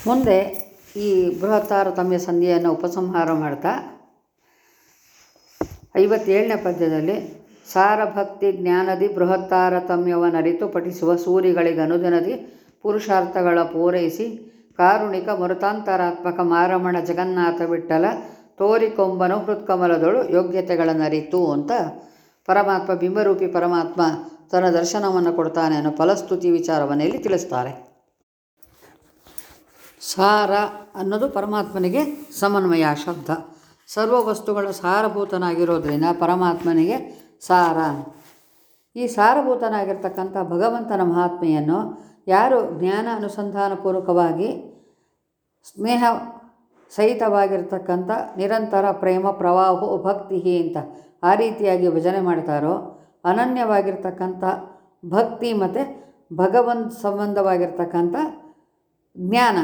ಮುಂದೆ ಈ ಬೃಹತ್ತಾರತಮ್ಯ ಸಂಧಿಯನ್ನು ಉಪಸಂಹಾರ ಮಾಡ್ತಾ ಐವತ್ತೇಳನೇ ಪದ್ಯದಲ್ಲಿ ಸಾರಭಕ್ತಿ ಜ್ಞಾನದಿ ಬೃಹತ್ತಾರತಮ್ಯವನ್ನರಿತು ಪಠಿಸುವ ಸೂರಿಗಳಿಗೆ ಅನುದಿನದಿ ಪುರುಷಾರ್ಥಗಳ ಪೂರೈಸಿ ಕಾರುಣಿಕ ಮರುತಾಂತರಾತ್ಮಕ ಮಾರಮಣ ಜಗನ್ನಾಥ ವಿಠಲ ತೋರಿಕೊಂಬನು ಹೃತ್ಕಮಲದೊಳು ಯೋಗ್ಯತೆಗಳನ್ನರಿತು ಅಂತ ಪರಮಾತ್ಮ ಬಿಂಬರೂಪಿ ಪರಮಾತ್ಮ ತನ್ನ ದರ್ಶನವನ್ನು ಕೊಡ್ತಾನೆ ಅನ್ನೋ ಫಲಸ್ತುತಿ ವಿಚಾರವನ್ನು ಇಲ್ಲಿ ತಿಳಿಸ್ತಾರೆ ಸಾರ ಅನ್ನೋದು ಪರಮಾತ್ಮನಿಗೆ ಸಮನ್ವಯ ಶಬ್ದ ಸರ್ವ ವಸ್ತುಗಳ ಸಾರಭೂತನಾಗಿರೋದ್ರಿಂದ ಪರಮಾತ್ಮನಿಗೆ ಸಾರ ಈ ಸಾರಭೂತನಾಗಿರ್ತಕ್ಕಂಥ ಭಗವಂತನ ಮಹಾತ್ಮೆಯನ್ನು ಯಾರು ಜ್ಞಾನ ಅನುಸಂಧಾನಪೂರ್ವಕವಾಗಿ ಸ್ನೇಹ ಸಹಿತವಾಗಿರ್ತಕ್ಕಂಥ ನಿರಂತರ ಪ್ರೇಮ ಪ್ರವಾಹೋ ಭಕ್ತಿ ಅಂತ ಆ ರೀತಿಯಾಗಿ ಭಜನೆ ಮಾಡ್ತಾರೋ ಅನನ್ಯವಾಗಿರ್ತಕ್ಕಂಥ ಭಕ್ತಿ ಮತ್ತು ಭಗವಂತ ಸಂಬಂಧವಾಗಿರ್ತಕ್ಕಂಥ ಜ್ಞಾನ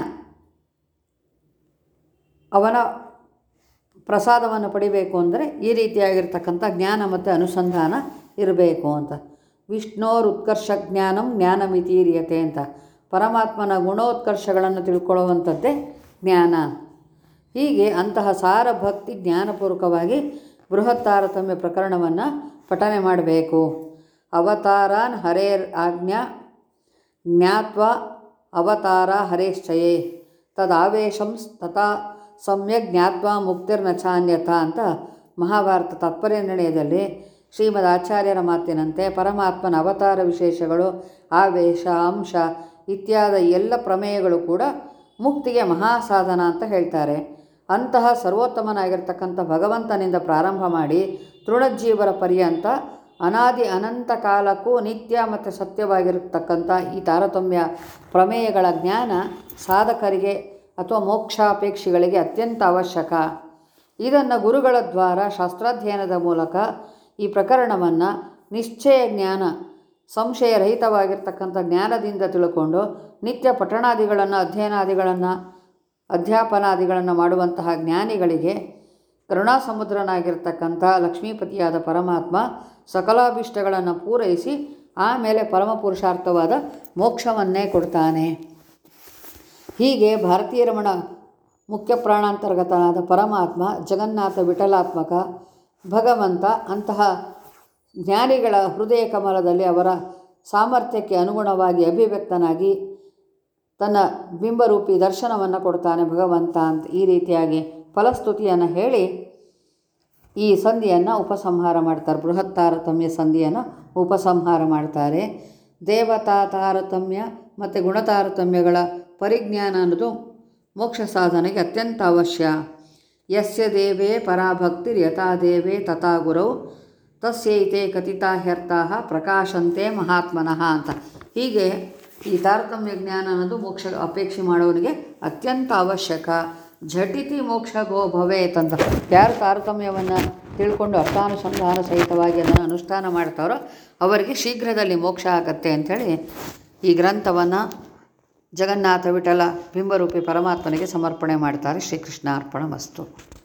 ಅವನ ಪ್ರಸಾದವನ್ನು ಪಡಿಬೇಕು ಅಂದರೆ ಈ ರೀತಿಯಾಗಿರ್ತಕ್ಕಂಥ ಜ್ಞಾನ ಮತ್ತು ಅನುಸಂಧಾನ ಇರಬೇಕು ಅಂತ ವಿಷ್ಣೋರ್ ಉತ್ಕರ್ಷ ಜ್ಞಾನಂ ಜ್ಞಾನಮಿತೀರಿಯತೆ ಅಂತ ಪರಮಾತ್ಮನ ಗುಣೋತ್ಕರ್ಷಗಳನ್ನು ತಿಳ್ಕೊಳ್ಳುವಂಥದ್ದೇ ಜ್ಞಾನ ಹೀಗೆ ಅಂತಹ ಸಾರ ಭಕ್ತಿ ಜ್ಞಾನಪೂರ್ವಕವಾಗಿ ಬೃಹತ್ ತಾರತಮ್ಯ ಪ್ರಕರಣವನ್ನು ಪಠನೆ ಮಾಡಬೇಕು ಅವತಾರಾನ್ ಹರೇರ್ ಆಜ್ಞಾ ಜ್ಞಾತ್ವ ಅವತಾರ ಹರೇಶ್ಚಯೇ ತದಾವೇಶಂ ತಥಾ ಸಮ್ಯಕ್ ಜ್ಞಾತ್ವ ಮುಕ್ತಿರ್ನ ಚಾನ್ಯತ ಅಂತ ಮಹಾಭಾರತ ತಾತ್ಪರ್ಯ ನಿರ್ಣಯದಲ್ಲಿ ಶ್ರೀಮದ್ ಆಚಾರ್ಯರ ಮಾತಿನಂತೆ ಪರಮಾತ್ಮನ ಅವತಾರ ವಿಶೇಷಗಳು ಆವೇಶ ಅಂಶ ಇತ್ಯಾದಿ ಎಲ್ಲ ಪ್ರಮೇಯಗಳು ಕೂಡ ಮುಕ್ತಿಗೆ ಮಹಾಸಾಧನ ಅಂತ ಹೇಳ್ತಾರೆ ಅಂತಹ ಸರ್ವೋತ್ತಮನಾಗಿರ್ತಕ್ಕಂಥ ಭಗವಂತನಿಂದ ಪ್ರಾರಂಭ ಮಾಡಿ ತೃಣಜೀವರ ಪರ್ಯಂತ ಅನಾದಿ ಅನಂತ ಕಾಲಕ್ಕೂ ನಿತ್ಯ ಮತ್ತು ಸತ್ಯವಾಗಿರತಕ್ಕಂಥ ಈ ತಾರತಮ್ಯ ಪ್ರಮೇಯಗಳ ಜ್ಞಾನ ಸಾಧಕರಿಗೆ ಅಥವಾ ಮೋಕ್ಷಾಪೇಕ್ಷಿಗಳಿಗೆ ಅತ್ಯಂತ ಅವಶ್ಯಕ ಇದನ್ನು ಗುರುಗಳ ದ್ವಾರ ಶಾಸ್ತ್ರಾಧ್ಯಯನದ ಮೂಲಕ ಈ ಪ್ರಕರಣವನ್ನು ನಿಶ್ಚಯ ಜ್ಞಾನ ಸಂಶಯರಹಿತವಾಗಿರ್ತಕ್ಕಂಥ ಜ್ಞಾನದಿಂದ ತಿಳ್ಕೊಂಡು ನಿತ್ಯ ಪಠಣಾದಿಗಳನ್ನು ಅಧ್ಯಯನಾದಿಗಳನ್ನು ಅಧ್ಯಾಪನಾದಿಗಳನ್ನು ಮಾಡುವಂತಹ ಜ್ಞಾನಿಗಳಿಗೆ ಕರುಣಾಸಮುದ್ರನಾಗಿರ್ತಕ್ಕಂಥ ಲಕ್ಷ್ಮೀಪತಿಯಾದ ಪರಮಾತ್ಮ ಸಕಲಾಭಿಷ್ಟಗಳನ್ನು ಪೂರೈಸಿ ಆಮೇಲೆ ಪರಮ ಪುರುಷಾರ್ಥವಾದ ಮೋಕ್ಷವನ್ನೇ ಕೊಡ್ತಾನೆ ಹೀಗೆ ಭಾರತೀಯ ರಮಣ ಮುಖ್ಯ ಪ್ರಾಣಾಂತರ್ಗತನಾದ ಪರಮಾತ್ಮ ಜಗನ್ನಾಥ ವಿಠಲಾತ್ಮಕ ಭಗವಂತ ಅಂತಹ ಜ್ಞಾನಿಗಳ ಹೃದಯ ಕಮಲದಲ್ಲಿ ಅವರ ಸಾಮರ್ಥ್ಯಕ್ಕೆ ಅನುಗುಣವಾಗಿ ಅಭಿವ್ಯಕ್ತನಾಗಿ ತನ್ನ ಬಿಂಬರೂಪಿ ದರ್ಶನವನ್ನು ಕೊಡ್ತಾನೆ ಭಗವಂತ ಅಂತ ಈ ರೀತಿಯಾಗಿ ಫಲಸ್ತುತಿಯನ್ನು ಹೇಳಿ ಈ ಸಂಧಿಯನ್ನು ಉಪಸಂಹಾರ ಮಾಡ್ತಾರೆ ಬೃಹತ್ ತಾರತಮ್ಯ ಸಂಧಿಯನ್ನು ಉಪಸಂಹಾರ ಮಾಡ್ತಾರೆ ದೇವತಾ ತಾರತಮ್ಯ ಮತ್ತು ಗುಣತಾರತಮ್ಯಗಳ ಪರಿಜ್ಞಾನ ಅನ್ನೋದು ಮೋಕ್ಷ ಸಾಧನೆಗೆ ಅತ್ಯಂತ ಅವಶ್ಯ ಯಸ್ಯ ದೇವೇ ಪರಾಭಕ್ತಿರ್ ಯಥಾ ದೇವೇ ತಥಾ ಗುರೌ ತಸ್ಯೈತೆ ಕಥಿತಾ ಹ್ಯರ್ಥಾ ಪ್ರಕಾಶಂತೆ ಮಹಾತ್ಮನಃ ಅಂತ ಹೀಗೆ ಈ ತಾರತಮ್ಯ ಜ್ಞಾನ ಅನ್ನೋದು ಮೋಕ್ಷ ಅಪೇಕ್ಷೆ ಮಾಡೋನಿಗೆ ಅತ್ಯಂತ ಅವಶ್ಯಕ ಝಟಿತಿ ಮೋಕ್ಷ ಗೋ ಭವೇತ್ ಅಂತ ಯಾರು ತಾರತಮ್ಯವನ್ನು ತಿಳ್ಕೊಂಡು ಅರ್ಥಾನುಸಂಧಾನ ಸಹಿತವಾಗಿ ಅದನ್ನು ಅನುಷ್ಠಾನ ಮಾಡ್ತಾರೋ ಅವರಿಗೆ ಶೀಘ್ರದಲ್ಲಿ ಮೋಕ್ಷ ಆಗತ್ತೆ ಅಂಥೇಳಿ ಈ ಗ್ರಂಥವನ್ನು ಜಗನ್ನಾಥ ವಿಠಲ ಬಿಂಬರೂಪಿ ಪರಮಾತ್ಮನಿಗೆ ಸಮರ್ಪಣೆ ಮಾಡ್ತಾರೆ ಶ್ರೀಕೃಷ್ಣ ಅರ್ಪಣ ಮಸ್ತು